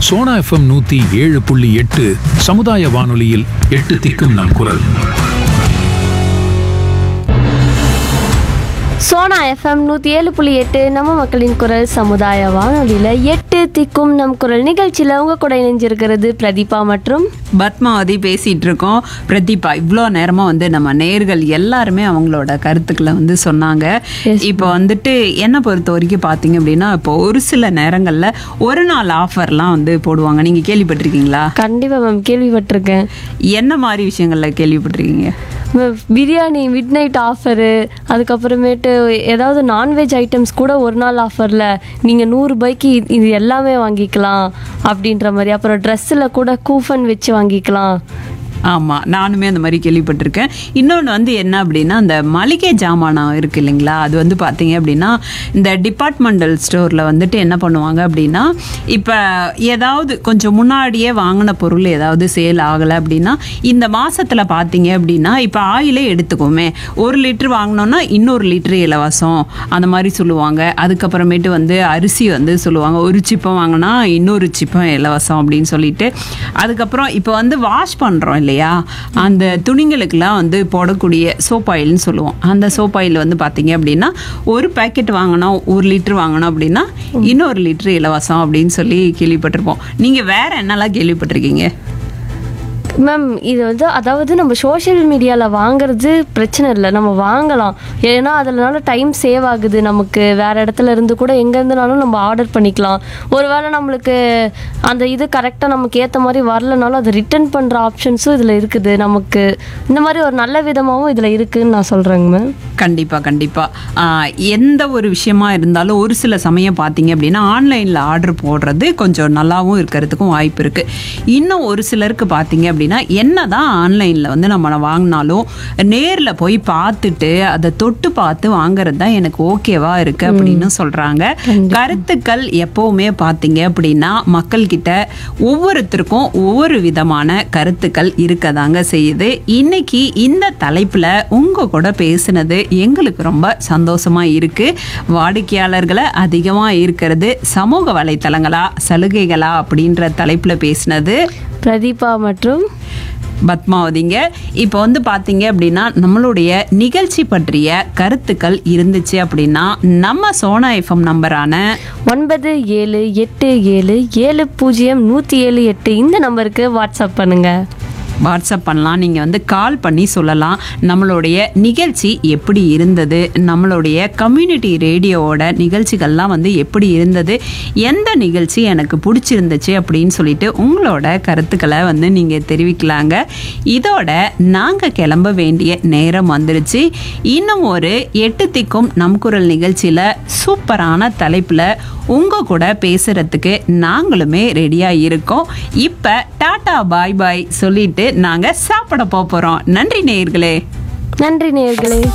Sona FM நூத்தி ஏழு புள்ளி எட்டு சமுதாய வானொலியில் எட்டு திக்கும் நம் குரல் சோனா எஃப்எம் நூற்றி ஏழு புள்ளி எட்டு நம்ம மக்களின் குரல் சமுதாய வானொலியில் எட்டு திக்கும் நம் குரல் நிகழ்ச்சியில் உங்கள் கூட இணைஞ்சிருக்கிறது பிரதீபா மற்றும் பத்மாவதி பேசிட்டு இருக்கோம் பிரதீபா இவ்வளோ நேரமா வந்து நம்ம நேர்கள் எல்லாருமே அவங்களோட கருத்துக்களை வந்து சொன்னாங்க இப்போ வந்துட்டு என்ன பொறுத்த வரைக்கும் பார்த்தீங்க அப்படின்னா இப்போ ஒரு சில நேரங்களில் ஒரு நாள் ஆஃபர்லாம் வந்து போடுவாங்க நீங்க கேள்விப்பட்டிருக்கீங்களா கண்டிப்பாக மேம் கேள்விப்பட்டிருக்கேன் என்ன மாதிரி விஷயங்கள்ல கேள்விப்பட்டிருக்கீங்க ma'am biryani midnight offer அதுக்கப்புறமேட்டு ஏதாவது நான்வெஜ் ஐட்டம்ஸ் கூட ஒரு நாள் ஆஃபரில் நீங்கள் நூறு ரூபாய்க்கு இது- இது எல்லாமே வாங்கிக்கலாம் அப்படின்ற மாதிரி அப்புறம் ட்ரெஸ்ஸில் கூட கூஃபன் வச்சு வாங்கிக்கலாம் ஆமாம் நானுமே அந்த மாதிரி கேள்விப்பட்டிருக்கேன் இன்னொன்று வந்து என்ன அப்படின்னா அந்த மளிகை ஜாமானம் இருக்கு இல்லைங்களா அது வந்து பார்த்தீங்க அப்படின்னா இந்த டிபார்ட்மெண்டல் ஸ்டோரில் வந்துட்டு என்ன பண்ணுவாங்க அப்படின்னா இப்போ ஏதாவது கொஞ்சம் முன்னாடியே வாங்கின பொருள் ஏதாவது சேல் ஆகலை அப்படின்னா இந்த மாசத்துல பார்த்தீங்க அப்படின்னா இப்போ ஆயிலே எடுத்துக்கோமே ஒரு லிட்டர் வாங்கினோன்னா இன்னொரு லிட்டர் இலவசம் அந்த மாதிரி சொல்லுவாங்க அதுக்கப்புறமேட்டு வந்து அரிசி வந்து சொல்லுவாங்க ஒரு சிப்பம் வாங்கினா இன்னொரு சிப்பம் இலவசம் அப்படின்னு சொல்லிட்டு அதுக்கப்புறம் இப்போ வந்து வாஷ் பண்ணுறோம் இல்லையா அந்த துணிங்களுக்கெல்லாம் வந்து போடக்கூடிய சோப் ஆயில்னு சொல்லுவோம் அந்த சோப் ஆயில் வந்து பார்த்தீங்க அப்படின்னா ஒரு பேக்கெட் வாங்கினோம் ஒரு லிட்டர் வாங்கினோம் அப்படின்னா இன்னொரு லிட்டர் இலவசம் அப்படின்னு சொல்லி கேள்விப்பட்டிருப்போம் நீங்கள் வேற என்னெல்லாம் கேள்விப்பட்டிருக்கீங்க மேம் இது வந்து அதாவது நம்ம சோஷியல் மீடியாவில் வாங்குறது பிரச்சனை இல்லை நம்ம வாங்கலாம் ஏன்னா அதனால டைம் சேவ் ஆகுது நமக்கு வேறு இடத்துல இருந்து கூட எங்கே இருந்துனாலும் நம்ம ஆர்டர் பண்ணிக்கலாம் ஒருவேளை நம்மளுக்கு அந்த இது கரெக்டாக நமக்கு ஏற்ற மாதிரி வரலனாலும் அதை ரிட்டர்ன் பண்ணுற ஆப்ஷன்ஸும் இதில் இருக்குது நமக்கு இந்த மாதிரி ஒரு நல்ல விதமாகவும் இதில் இருக்குதுன்னு நான் சொல்கிறேங்க மேம் கண்டிப்பாக கண்டிப்பாக எந்த ஒரு விஷயமா இருந்தாலும் ஒரு சில சமயம் பார்த்தீங்க அப்படின்னா ஆன்லைனில் ஆர்டர் போடுறது கொஞ்சம் நல்லாவும் இருக்கிறதுக்கும் வாய்ப்பு இருக்குது இன்னும் ஒரு சிலருக்கு பார்த்தீங்க அப்படின்னா என்ன தான் ஆன்லைனில் வந்து நம்ம வாங்கினாலும் நேரில் போய் பார்த்துட்டு அதை தொட்டு பார்த்து வாங்குறது தான் எனக்கு ஓகேவா இருக்குது அப்படின்னு சொல்கிறாங்க கருத்துக்கள் எப்போவுமே பார்த்தீங்க அப்படின்னா மக்கள்கிட்ட ஒவ்வொருத்தருக்கும் ஒவ்வொரு விதமான கருத்துக்கள் இருக்கதாங்க செய்யுது இன்னைக்கு இந்த தலைப்பில் உங்கள் கூட பேசுனது எங்களுக்கு ரொம்ப சந்தோஷமா இருக்கு வாடிக்கையாளர்களை அதிகமாக இருக்கிறது சமூக வலைத்தளங்களா சலுகைகளா அப்படின்ற தலைப்பில் பேசினது பிரதீபா மற்றும் பத்மாவதிங்க இப்போ வந்து பார்த்தீங்க அப்படின்னா நம்மளுடைய நிகழ்ச்சி பற்றிய கருத்துக்கள் இருந்துச்சு அப்படின்னா நம்ம சோனா எஃப்எம் நம்பரான ஒன்பது ஏழு எட்டு ஏழு ஏழு பூஜ்ஜியம் நூற்றி ஏழு எட்டு இந்த நம்பருக்கு வாட்ஸ்அப் பண்ணுங்கள் வாட்ஸ்அப் பண்ணலாம் நீங்கள் வந்து கால் பண்ணி சொல்லலாம் நம்மளுடைய நிகழ்ச்சி எப்படி இருந்தது நம்மளுடைய கம்யூனிட்டி ரேடியோவோட நிகழ்ச்சிகள்லாம் வந்து எப்படி இருந்தது எந்த நிகழ்ச்சி எனக்கு பிடிச்சிருந்துச்சு அப்படின்னு சொல்லிட்டு உங்களோட கருத்துக்களை வந்து நீங்கள் தெரிவிக்கலாங்க இதோட நாங்கள் கிளம்ப வேண்டிய நேரம் வந்துருச்சு இன்னும் ஒரு எட்டு திக்கும் நம் குரல் நிகழ்ச்சியில் சூப்பரான தலைப்பில் உங்கள் கூட பேசுகிறதுக்கு நாங்களுமே ரெடியாக இருக்கோம் இப்போ டாடா பாய் பாய் சொல்லிட்டு நாங்கள் சாப்பிட போகிறோம் நன்றி நேயர்களே நன்றி நேயர்களே